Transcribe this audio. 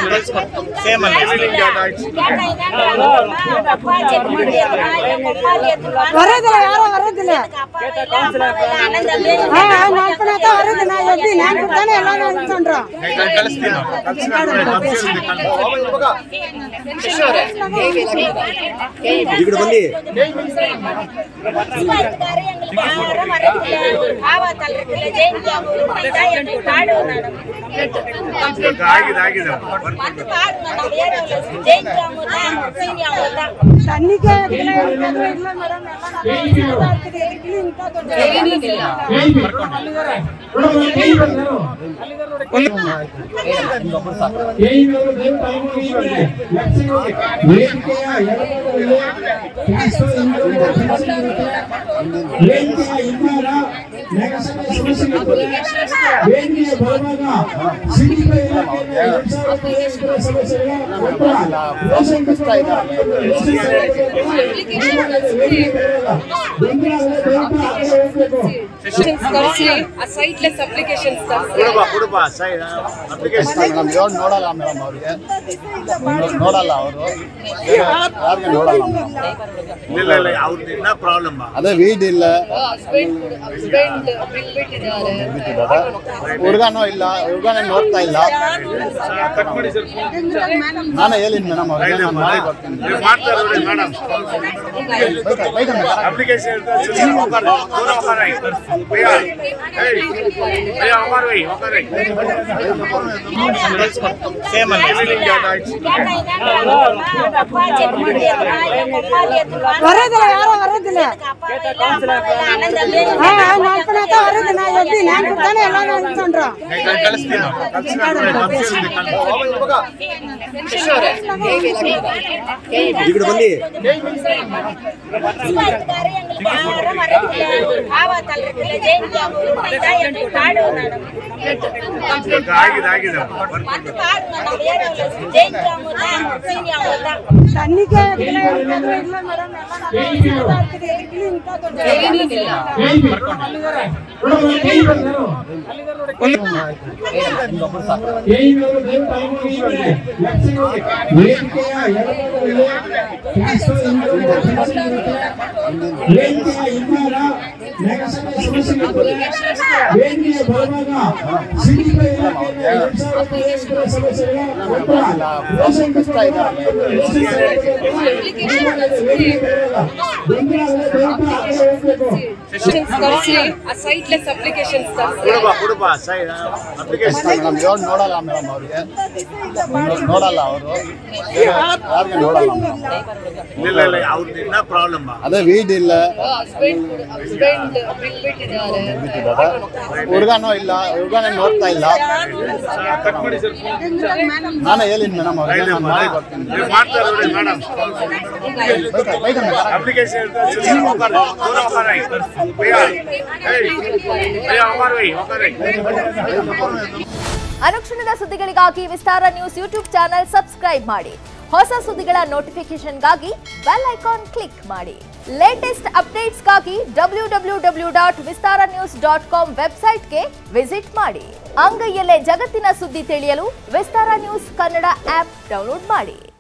Same వరదలు ఎవరో వరదలు నడుపునైతే వరదలు నా ఎద్ది నేను కుడతాను ఎలా నడుపుతుండ్రు ಕಳಿಸ್ತೀನಿ ఇక్కడ ಬನ್ನಿ ಆಗಿದೆ ಆಗಿದೆ ತನ್ನಿಗೆ ಇಲ್ಲ ಮೇಡಮ್ ಇಂಥ ದೊಡ್ಡ ತರಿಸಿ ಆ ಸೈಟ್ಲೆಸ್ ಅಪ್ಲಿಕೇಶನ್ಸ್ ತರಿಸಿ ಕುಡುಬ ಕುಡುಬ ಸೈಡ್ ಅಪ್ಲಿಕೇಶನ್ ಮೇಡಮ್ ಯಾರು ನೋಡಲ್ಲ ಮೇಡಮ್ ಅವ್ರಿಗೆ ನೋಡಲ್ಲ ಅವರು ಯಾರಿಗೆ ನೋಡಲ್ಲ ಮೇಡಮ್ ಇಲ್ಲ ಇಲ್ಲ ಅವ್ರದ್ದು ಇನ್ನ ಪ್ರಾಬ್ಲಮ್ ಅದೇ ವೀಡ್ ಇಲ್ಲ ಹಸ್ಬೆಂಡ್ ಹಸ್ಬೆಂಡ್ ಬಿಟ್ಬಿಟ್ಟಿದ್ದಾರೆ ಬಿಟ್ಟಿದ್ದಾರೆ ಹುಡುಗನೂ ಇಲ್ಲ ಹುಡುಗನೇ ನೋಡ್ತಾ ಇಲ್ಲ ಕಟ್ ಮಾಡಿ ಸರ್ ನಾನೇ ಹೇಳಿನಿ ಮೇಡಮ್ ಅವ್ರಿಗೆ ನಾನು ಮಾಡಿ ಬರ್ತೀನಿ ನೀವು ಮಾಡ್ತಾರೆ ನೋಡಿ ಮೇಡಮ್ ಬೈಕ- ಬೈಕ ಮೇಡಮ್. ಅಪ್ಲಿಕೇಶನ್ ದೂರ ಹೋಗಾರ ಭಯ್ಯ ಭಯ್ಯ ಹಮಾರ ಭೈ ಹೋಗಾರ ಸೇಮ್ వరదలు ఎవరో వరదలు నడుపునైతే వరదలు నా ఎద్ది నేను కుడతాను ఎలా నడుపుతుండ్రు ಕಳಿಸ್ತೀನಿ ఇక్కడ ಬನ್ನಿ ಆಗಿದೆ ಆಗಿದೆ ತನ್ನಿಗೆ ಇಲ್ಲ ಮೇಡಮ್ ಇಂಥ ದೊಡ್ಡ ತರಿಸಿ ಆ ಸೈಟ್ಲೆಸ್ ಅಪ್ಲಿಕೇಶನ್ಸ್ ತರಿಸಿ ಕುಡುಬ ಕುಡುಬ ಸೈಡ್ ಅಪ್ಲಿಕೇಶನ್ ಮೇಡಮ್ ಯಾರು ನೋಡಲ್ಲ ಮೇಡಮ್ ಅವ್ರಿಗೆ ನೋಡಲ್ಲ ಅವರು ಯಾರಿಗೆ ನೋಡಲ್ಲ ಮೇಡಮ್ ಇಲ್ಲ ಇಲ್ಲ ಅವ್ರದ್ದು ಇನ್ನ ಪ್ರಾಬ್ಲಮ್ ಅದೇ ವೀಡ್ ಇಲ್ಲ ಹಸ್ಬೆಂಡ್ ಹಸ್ಬೆಂಡ್ ಬಿಟ್ಬಿಟ್ಟಿದ್ದಾರೆ ಬಿಟ್ಟಿದ್ದಾರೆ ಹುಡುಗನೂ ಇಲ್ಲ ಹುಡುಗನೇ ನೋಡ್ತಾ ಇಲ್ಲ ಕಟ್ ಮಾಡಿ ಸರ್ ನಾನೇ ಹೇಳಿನಿ ಮೇಡಮ್ ಅವ್ರಿಗೆ ನಾನು ಮಾಡಿ ಬರ್ತೀನಿ ನೀವು ಮಾಡ್ತಾರೆ ನೋಡಿ ಮೇಡಮ್ ಬೈಕ- ಬೈಕ ಮೇಡಮ್. ಅಪ್ಲಿಕೇಶನ್ ದೂರ ಹೋಗಾರ ಭಯ್ಯ ಭಯ್ಯ ಹಮಾರ ಭೈ ಹೋಗಾರ ಅನುಕ್ಷಣದ ಸುದ್ದಿಗಳಿಗಾಗಿ Vistara news YouTube channel subscribe ಮಾಡಿ ಹೊಸ ಸುದ್ದಿಗಳ ನೋಟಿಫಿಕೇಶನ್ಗಾಗಿ ಬೆಲ್ ಐಕಾನ್ ಕ್ಲಿಕ್ ಮಾಡಿ ಲೇಟೆಸ್ಟ್ ಅಪ್ಡೇಟ್ಸ್ಗಾಗಿ W W W dot Vistara news dot com ವೆಬ್ಸೈಟ್ಗೆ ವಿಸಿಟ್ ಮಾಡಿ ಅಂಗೈಯಲ್ಲೇ ಜಗತ್ತಿನ ಸುದ್ದಿ ತಿಳಿಯಲು Vistara news Kannada app download ಮಾಡಿ